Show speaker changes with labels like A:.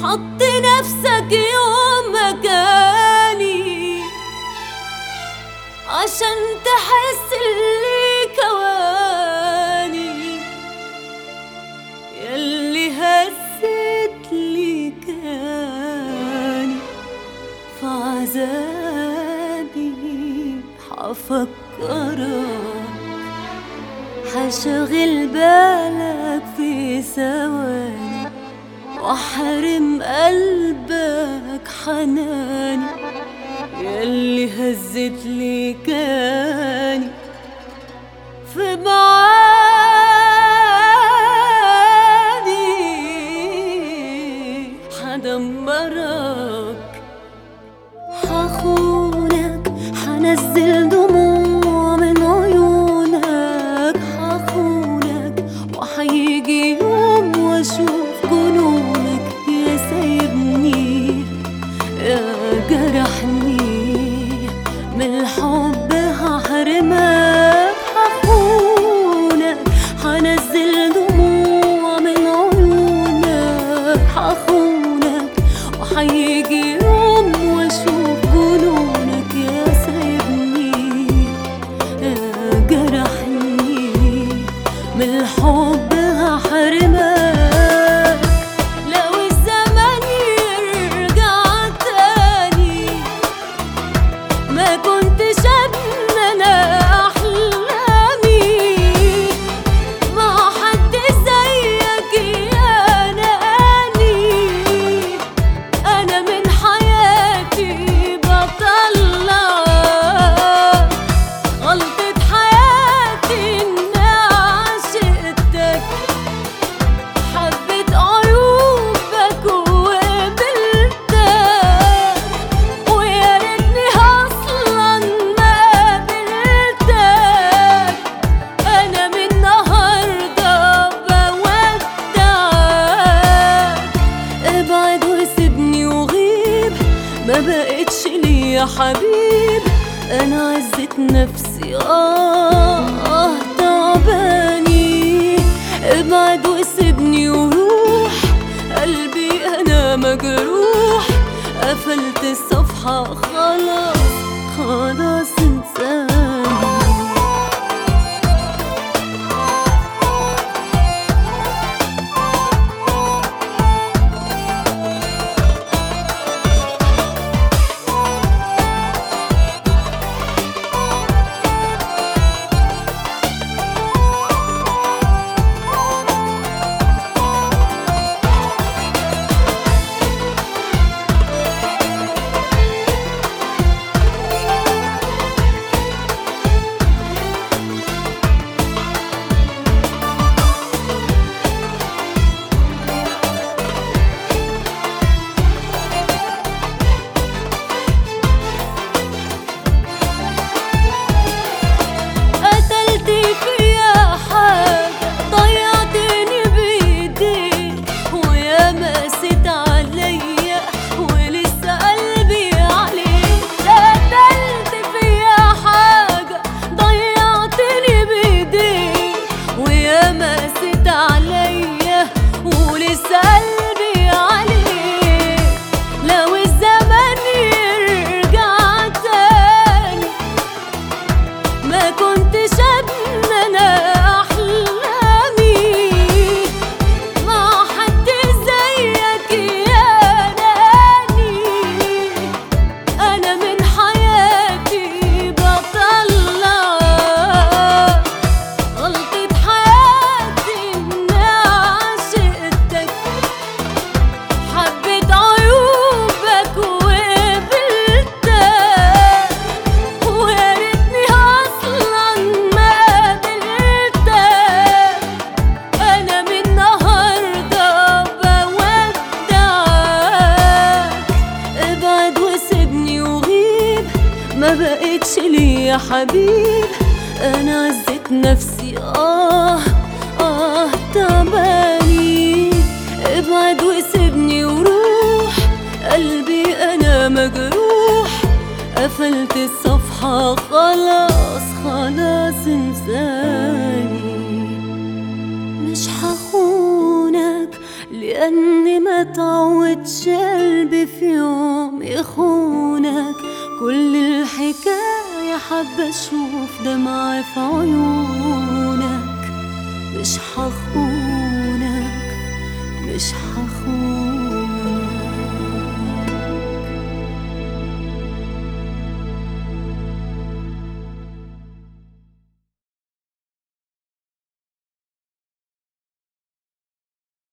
A: حط نفسك يوم مكاني عشان تحس اللي كواني ياللي هزت لي كاني في عذابي حفكرك حشغل بالك في ثواني واحرم قلبك حناني ياللي هزت لي كاني في معاني حدمرك حخونك حنزل دموع من عيونك حخونك وحيجي يوم واشوف جنونك يا سايبني يا جرحني من الحب هحرمك حخونك حنزل دموع من عيونك حخونك وحيجي يوم واشوف جنونك يا سايبني يا جرحني من الحب هحرمك لو الزمن يرجع تاني ما كنتش أتمنى أحلامي مع حد زيك يا ناني أنا من حياتي بطلع غلطة حياتي إني عشقتك حبيت عيوبك وقبلتك ويا ريتني اصلا ما قابلتك انا من النهارده بودعك ابعد وسيبني وغيب ما بقتش ليا حبيب انا عزت نفسي اه تعباني ابعد وسيبني وروح قلبي انا مجروح قفلت الصفحة خلاص خلاص انساني قتلت فيا حاجة ضيعتني بإيديك ويا مست عليا ولسه قلبي عليك قتلت فيا حاجة ضيعتني بإيديك ويا مست عليا ولسه قلبي عليك لو الزمن يرجع تاني ما كنتش أتمنى أحلامي مع حد زيك يا ناني أنا من حياتي بطلع غلطة حياتي إني عشقتك حبيت عيوبك وقبلتك ويا ريتني اصلا ما قابلتك انا من النهارده بودعك ابعد وسيبني وغيب ما بقتش ليا حبيب انا عزت نفسي اه اه تعباني ابعد وسيبني وروح قلبي انا مجروح قفلت الصفحة خلاص خلاص انساني مش هخونك لأ لأني ما تعودش قلبي في يوم يخونك كل الحكاية حابة أشوف دمعة في عيونك مش حخونك مش حخونك